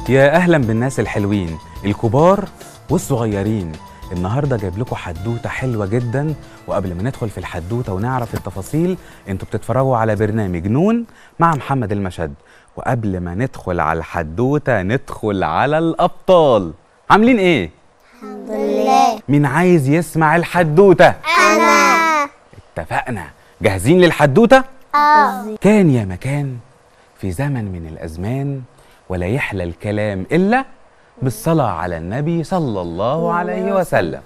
يا اهلا بالناس الحلوين الكبار والصغيرين النهارده جايب لكم حدوته حلوه جدا وقبل ما ندخل في الحدوته ونعرف التفاصيل انتوا بتتفرجوا على برنامج نون مع محمد المشد وقبل ما ندخل على الحدوته ندخل على الابطال عاملين ايه الحمد لله مين عايز يسمع الحدوته انا اتفقنا جاهزين للحدوته اه كان يا مكان في زمن من الأزمان ولا يحلى الكلام إلا بالصلاة على النبي صلى الله عليه وسلم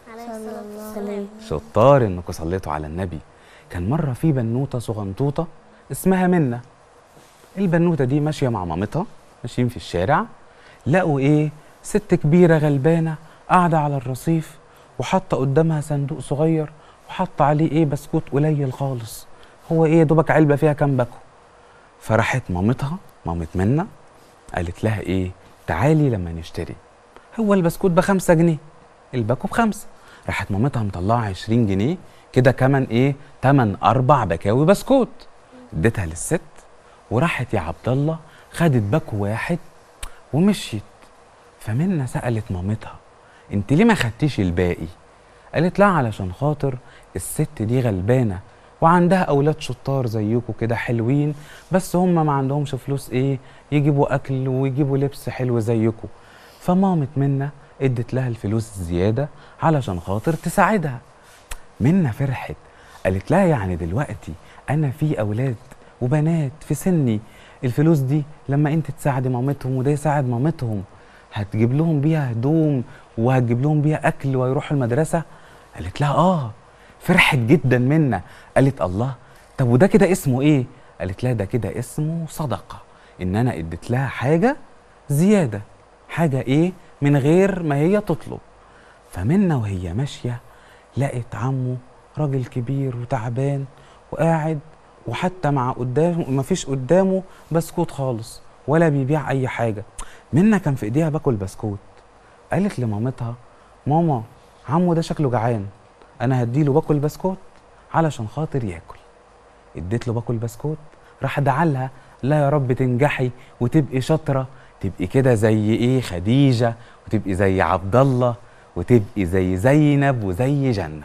شطار إنكم صليتوا على النبي كان مرة في بنوتة صغنطوطة اسمها منة البنوتة دي ماشية مع مامتها ماشيين في الشارع لقوا إيه ست كبيرة غلبانة قاعدة على الرصيف وحاطة قدامها صندوق صغير وحاطة عليه إيه بسكوت قليل خالص هو إيه يا دوبك علبة فيها كام باكو فراحت مامتها مامة منة قالت لها ايه تعالي لما نشتري هو البسكوت بخمسة جنيه الباكو بخمسة راحت مامتها مطلعة عشرين جنيه كده كمان ايه تمن اربع بكاوي بسكوت اديتها للست وراحت يا عبد الله خدت باكو واحد ومشيت فمنة سألت مامتها انت ليه ما خدتيش الباقي قالت لا علشان خاطر الست دي غلبانه وعندها اولاد شطار زيكم كده حلوين بس هم ما عندهمش فلوس ايه يجيبوا اكل ويجيبوا لبس حلو زيكم فمامة منا ادت لها الفلوس الزياده علشان خاطر تساعدها منا فرحت قالت لها يعني دلوقتي انا في اولاد وبنات في سني الفلوس دي لما انت تساعدي مامتهم وده يساعد مامتهم هتجيب لهم بيها هدوم وهتجيب لهم بيها اكل ويروحوا المدرسه قالت لها اه فرحت جدا منا قالت الله طب وده كده اسمه ايه قالت لها ده كده اسمه صدقه ان انا اديت لها حاجه زياده حاجه ايه من غير ما هي تطلب فمنا وهي ماشيه لقت عمه راجل كبير وتعبان وقاعد وحتى مع قدامه مفيش قدامه بسكوت خالص ولا بيبيع اي حاجه منا كان في ايديها باكل بسكوت قالت لمامتها ماما عمو ده شكله جعان انا هديله باكل بسكوت علشان خاطر ياكل اديت له باكل بسكوت راح دعالها لا يا رب تنجحي وتبقي شاطره تبقي كده زي ايه خديجه وتبقي زي عبد الله وتبقي زي زينب وزي جنه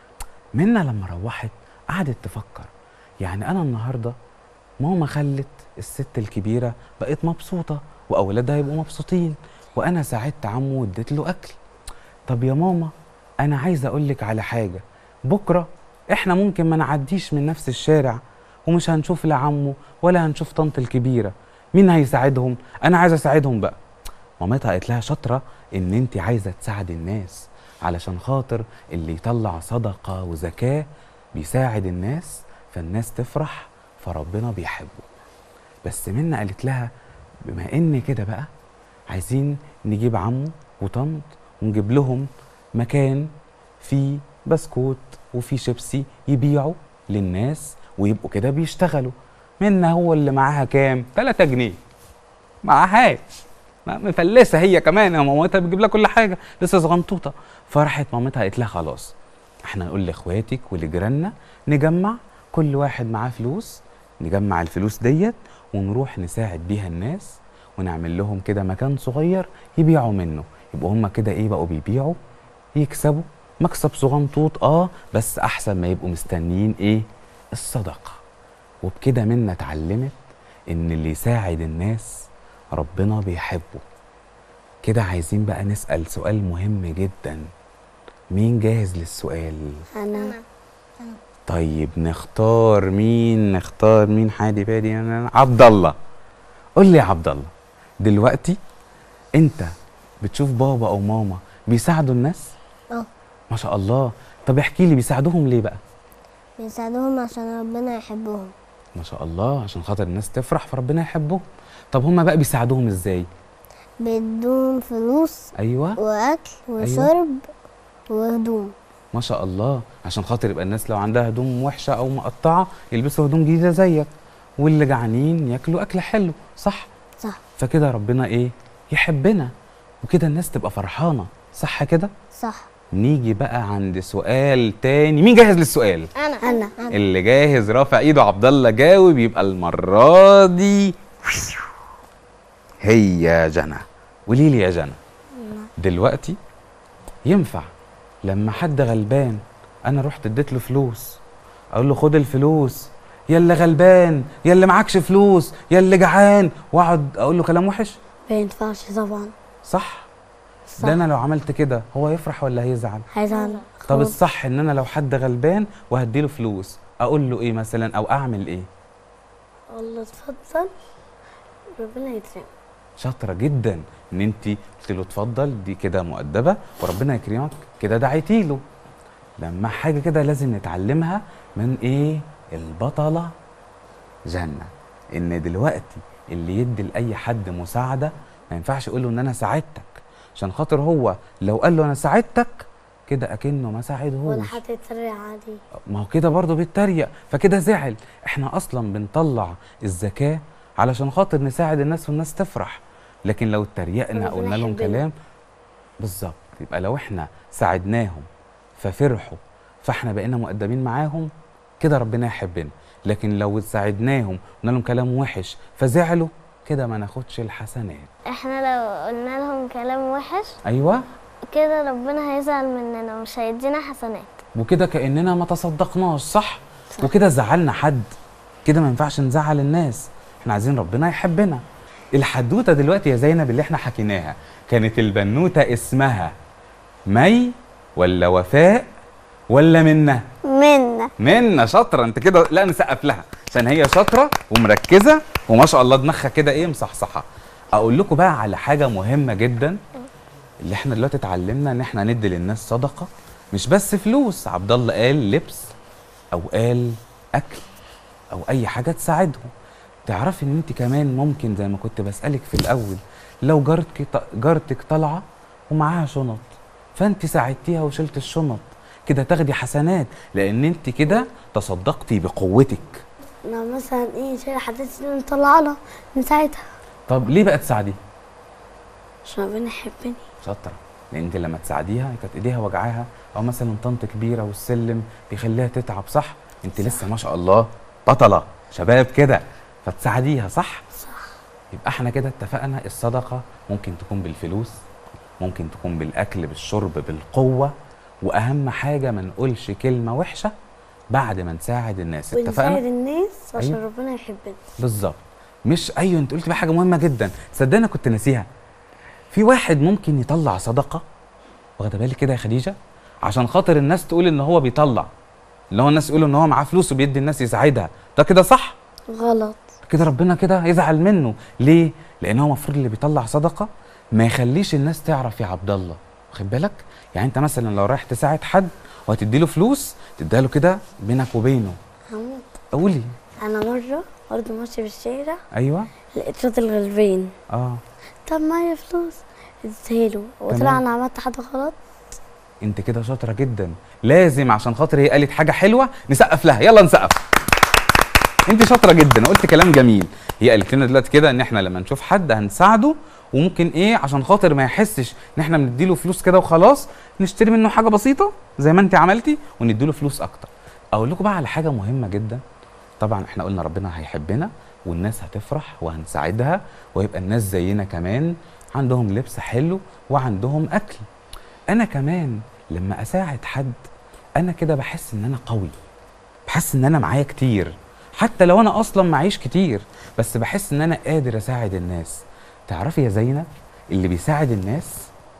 منا لما روحت قعدت تفكر يعني انا النهارده ماما خلت الست الكبيره بقت مبسوطه واولادها يبقوا مبسوطين وانا ساعدت عمو واديت له اكل طب يا ماما انا عايزه اقول لك على حاجه بكره احنا ممكن ما نعديش من نفس الشارع ومش هنشوف لا عمو ولا هنشوف طنط الكبيره مين هيساعدهم انا عايزه اساعدهم بقى مامتها قالت لها شاطره ان انت عايزه تساعد الناس علشان خاطر اللي يطلع صدقه وزكاه بيساعد الناس فالناس تفرح فربنا بيحبه بس منا قالت لها بما ان كده بقى عايزين نجيب عمو وطنط ونجيب لهم مكان فيه بسكوت وفيه شيبسي يبيعوا للناس ويبقوا كده بيشتغلوا منا هو اللي معاها كام 3 جنيه معاهاش ما- مفلسه هي كمان يا مامتها بتجيب لها كل حاجه لسه صغنطوطه فرحت مامتها قالت لها خلاص احنا نقول لاخواتك ولجيراننا نجمع كل واحد معاه فلوس نجمع الفلوس ديت ونروح نساعد بيها الناس ونعمل لهم كده مكان صغير يبيعوا منه يبقوا هم كده ايه بقوا بيبيعوا يكسبوا مكسب صغنطوط اه بس احسن ما يبقوا مستنيين ايه الصدقه وبكده منا اتعلمت ان اللي يساعد الناس ربنا بيحبه كده عايزين بقى نسأل سؤال مهم جدا مين جاهز للسؤال انا طيب نختار مين نختار مين حادي بادي انا عبد الله قول لي يا عبد الله دلوقتي انت بتشوف بابا او ماما بيساعدوا الناس اه ما شاء الله طب احكي لي بيساعدوهم ليه بقى بيساعدوهم عشان ربنا يحبهم ما شاء الله عشان خاطر الناس تفرح فربنا يحبهم طب هما بقى بيساعدوهم ازاي بيدوهم فلوس ايوه واكل وشرب وهدوم ما شاء الله عشان خاطر يبقى الناس لو عندها هدوم وحشه او مقطعه يلبسوا هدوم جديده زيك واللي جعانين ياكلوا اكل حلو صح صح فكده ربنا ايه يحبنا وكده الناس تبقى فرحانه صح كده صح نيجي بقى عند سؤال تاني مين جاهز للسؤال انا انا انا اللي جاهز رافع ايده عبد الله جاوب يبقى المره دي هي جنى قولي لي يا جنى دلوقتي ينفع لما حد غلبان انا رحت اديت له فلوس اقول له خد الفلوس يا اللي غلبان يا اللي معكش فلوس يا اللي جعان واقعد اقول له كلام وحش ما ينفعش طبعا صح صح ده انا لو عملت كده هو يفرح ولا هيزعل هيزعل طب الصح ان انا لو حد غلبان وهديله فلوس اقول له ايه مثلا او اعمل ايه الله اتفضل ربنا يكرمك شاطره جدا ان انت قلت له اتفضل دي كده مؤدبه وربنا يكرمك كده دعيتي له لما حاجه كده لازم نتعلمها من ايه البطله جنه ان دلوقتي اللي يدي لاي حد مساعده ما ينفعش يقول له ان انا ساعدتك عشان خاطر هو لو قال له انا ساعدتك كده اكنه ما ساعدهوش ولا حد يتريق عادي ما هو كده برضه بيتريق فكده زعل احنا اصلا بنطلع الزكاه علشان خاطر نساعد الناس والناس تفرح لكن لو اتريقنا ربنا قلنا لهم يحبنا. كلام بالظبط يبقى لو احنا ساعدناهم ففرحوا فاحنا بقينا مؤدبين معاهم كده ربنا يحبنا لكن لو ساعدناهم قلنا لهم كلام وحش فزعلوا كده ما ناخدش الحسنات احنا لو قلنا لهم كلام وحش ايوه كده ربنا هيزعل مننا ومش هيدينا حسنات وكده كاننا ما تصدقناش صح, صح. وكده زعلنا حد كده ما ينفعش نزعل الناس احنا عايزين ربنا يحبنا الحدوته دلوقتي يا زينب اللي احنا حكيناها كانت البنوته اسمها مي ولا وفاء ولا منة منا منة شاطرة انت كده لا نسقف لها عشان هي شاطرة ومركزة وما شاء الله دماغها كده ايه مصحصحة اقول لكم بقى على حاجة مهمة جدا اللي احنا دلوقتي اتعلمنا ان احنا ندي للناس صدقة مش بس فلوس عبد الله قال لبس او قال اكل او اي حاجة تساعدهم تعرفي ان انت كمان ممكن زي ما كنت بسألك في الاول لو جارتك جارتك طالعة ومعاها شنط فانت ساعدتيها وشلت الشنط كده تاخدي حسنات لان انت كده تصدقتي بقوتك لو مثلا ايه شيء حدث نطلع لها نساعدها طب ليه بقى تساعدي عشان ربنا يحبني شاطره لان انت لما تساعديها كانت ايديها وجعاها او مثلا طنط كبيره والسلم بيخليها تتعب صح انت لسه ما شاء الله بطله شباب كده فتساعديها صح صح يبقى احنا كده اتفقنا الصدقه ممكن تكون بالفلوس ممكن تكون بالاكل بالشرب بالقوه واهم حاجه ما نقولش كلمه وحشه بعد ما نساعد الناس ونساعد اتفقنا الناس عشان أيوة. ربنا يحبنا بالظبط مش ايوه انت قلت بقى حاجه مهمه جدا صدقني كنت ناسيها في واحد ممكن يطلع صدقه واخده بالك كده يا خديجه عشان خاطر الناس تقول ان هو بيطلع اللي هو الناس يقولوا ان هو معاه فلوس وبيدي الناس يساعدها ده كده صح غلط كده ربنا كده يزعل منه ليه لان هو المفروض اللي بيطلع صدقه ما يخليش الناس تعرف يا عبد الله واخد بالك يعني انت مثلا لو رايح تساعد حد وهتدي له فلوس تديها له كده بينك وبينه هموت قولي انا مره برضه ماشيه في الشارع ايوه لقيت راجل غلبان اه طب معايا فلوس اديها له وطلع تمام. انا عملت حاجه غلط انت كده شاطره جدا لازم عشان خاطر هي قالت حاجه حلوه نسقف لها يلا نسقف انت شاطره جدا قلت كلام جميل هي قالت لنا دلوقتي كده ان احنا لما نشوف حد هنساعده وممكن ايه عشان خاطر ما يحسش ان احنا بنديله فلوس كده وخلاص نشتري منه حاجه بسيطه زي ما انت عملتي ونديله فلوس اكتر اقول لكم بقى على حاجه مهمه جدا طبعا احنا قلنا ربنا هيحبنا والناس هتفرح وهنساعدها ويبقى الناس زينا كمان عندهم لبس حلو وعندهم اكل انا كمان لما اساعد حد انا كده بحس ان انا قوي بحس ان انا معايا كتير حتى لو انا اصلا معيش كتير بس بحس ان انا قادر اساعد الناس تعرفي يا زينب اللي بيساعد الناس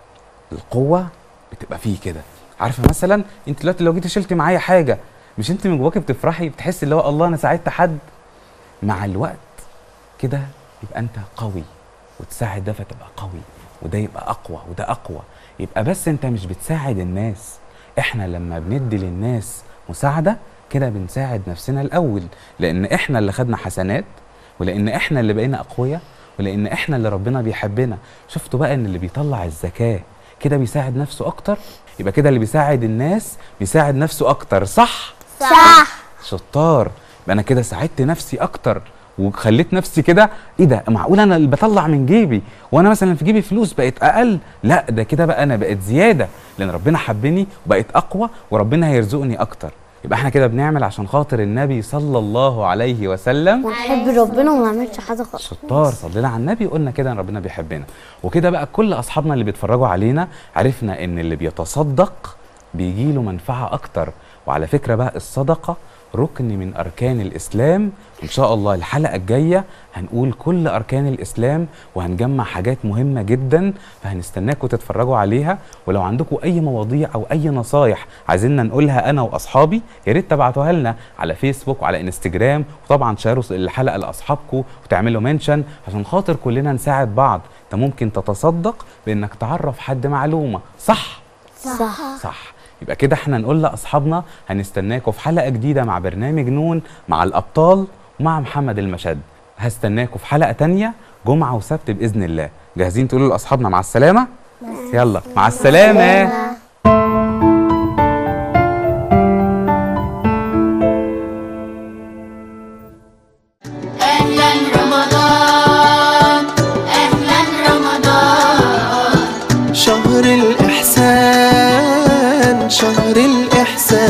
القوه بتبقى فيه كده عارفه مثلا انت دلوقتي لو جيتي شلتي معايا حاجه مش انت من جواكي بتفرحي بتحسي اللي هو الله انا ساعدت حد مع الوقت كده يبقى انت قوي وتساعد ده فتبقى قوي وده يبقى اقوى وده اقوى يبقى بس انت مش بتساعد الناس احنا لما بندي للناس مساعده كده بنساعد نفسنا الاول لان احنا اللي خدنا حسنات ولان احنا اللي بقينا اقوياء ولان احنا اللي ربنا بيحبنا شفتوا بقى ان اللي بيطلع الزكاه كده بيساعد نفسه اكتر يبقى كده اللي بيساعد الناس بيساعد نفسه اكتر صح صح شطار يبقى انا كده ساعدت نفسي اكتر وخليت نفسي كده ايه ده معقول انا اللي بطلع من جيبي وانا مثلا في جيبي فلوس بقت اقل لا ده كده بقى انا بقت زياده لان ربنا حبني وبقت اقوى وربنا هيرزقني اكتر يبقى احنا كده بنعمل عشان خاطر النبي صلى الله عليه وسلم ونحب ربنا وما نعملش حاجة خالص شطار صلينا على النبي قلنا كده ان ربنا بيحبنا وكده بقى كل اصحابنا اللي بيتفرجوا علينا عرفنا ان اللي بيتصدق بيجي له منفعه اكتر وعلى فكره بقى الصدقه ركن من اركان الاسلام ان شاء الله الحلقه الجايه هنقول كل اركان الاسلام وهنجمع حاجات مهمه جدا فهنستناكم تتفرجوا عليها ولو عندكم اي مواضيع او اي نصايح عايزيننا نقولها انا واصحابي يا ريت تبعتوها لنا على فيسبوك وعلى انستجرام وطبعا شيروا الحلقه لاصحابكم وتعملوا منشن عشان خاطر كلنا نساعد بعض انت ممكن تتصدق بانك تعرف حد معلومه صح صح صح يبقى كده احنا نقول لاصحابنا هنستناكم في حلقه جديده مع برنامج نون مع الابطال ومع محمد المشد هستناكم في حلقه تانية جمعه وسبت باذن الله جاهزين تقولوا لاصحابنا مع السلامه يلا مع السلامه أهلا رمضان أهلا رمضان شهر الإحسان شهر